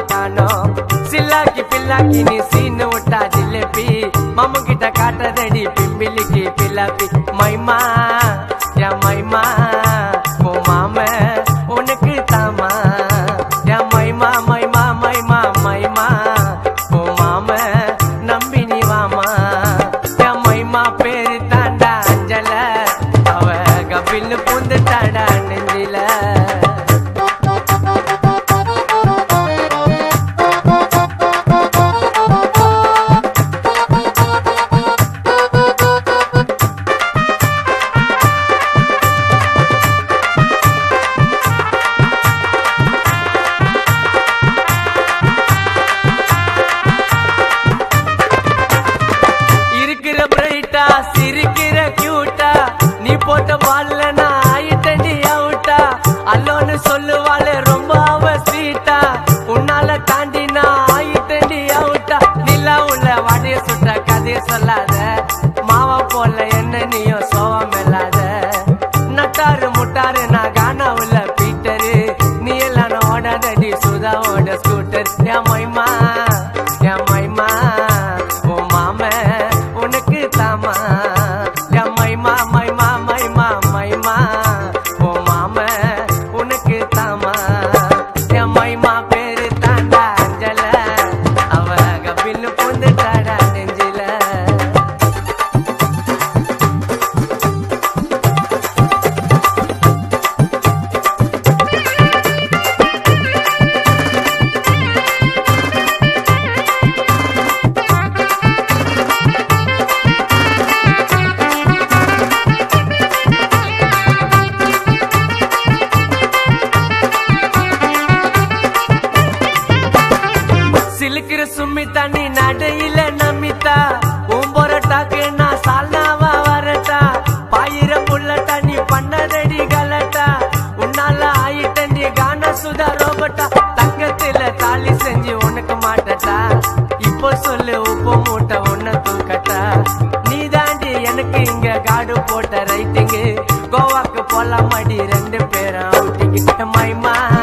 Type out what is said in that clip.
காணோம் சில்லாக்கி பில்லாக்கி நீ சீனு விட்டா ஜிலேபி மாமு கிட்ட காட்டுறதடி பிம்பிலிக்கு பில்லாப்பி மைமா என் மைமா ஓ மாம உனக்கு தாமா என் மைமா மைமா மைமா மைமா ஓ மாம நம்பி நீ வாமா என் மைமா பேரு தாண்டா அஞ்சல அவ கபின்னு பூந்துட்டாடா நெஞ்சில இருக்கிற பிரைட்டா சிரிக்கிற கியூட்டா நீ போட்ட பால்ல நான் ஆயிட்டண்டி அவுட்டா அல்லோன்னு சொல்லுவாளே ரொம்ப அவ ஸ்வீட்டா உன்னால தாண்டி நான் ஆயிட்டண்டி அவுட்டா நிலா உள்ள வடைய சுட்ட கதைய சொல்லாத மாவா போல என்ன நீயும் சோவம் இல்லாத நட்டாரு முட்டாரு நான் கானா உள்ள பீட்டரு நீ எல்லாம் நான் ஓடாதடி சுதாவோட ஸ்கூட்டர் என் மைமா என் மைமா ஓ மாம உனக்கு தாமா என் மைமா மைமா மைமா மைமா ஓ மாம உனக்கு தாமா என் மைமா பேரு தாண்டா அஞ்சல அவ கபின்னு பொந்துட்டாடா நெஞ்சில சிலுக்கிற சுமித்தா நீ நடையில நமித்தா உம்பொரட்டாக்கு நான் சால்னாவா வரட்டா பாயிர புள்ளட்டா நீ பண்ணதடி கலட்டா உன்னால ஆயிட்ட நீ கான சுதா ரோபட்டா தங்கத்துல தாலி செஞ்சு உனக்கு மாட்டட்டா இப்போ சொல்லு உப்பு மூட்டை உன்னை தூக்கட்டா நீ தாண்டி எனக்கு இங்க காடு போட்ட ரைட்டிங்கு கோவாக்கு போலாம் அடி ரெண்டு பேரும் அவுட்டிங்க மைமா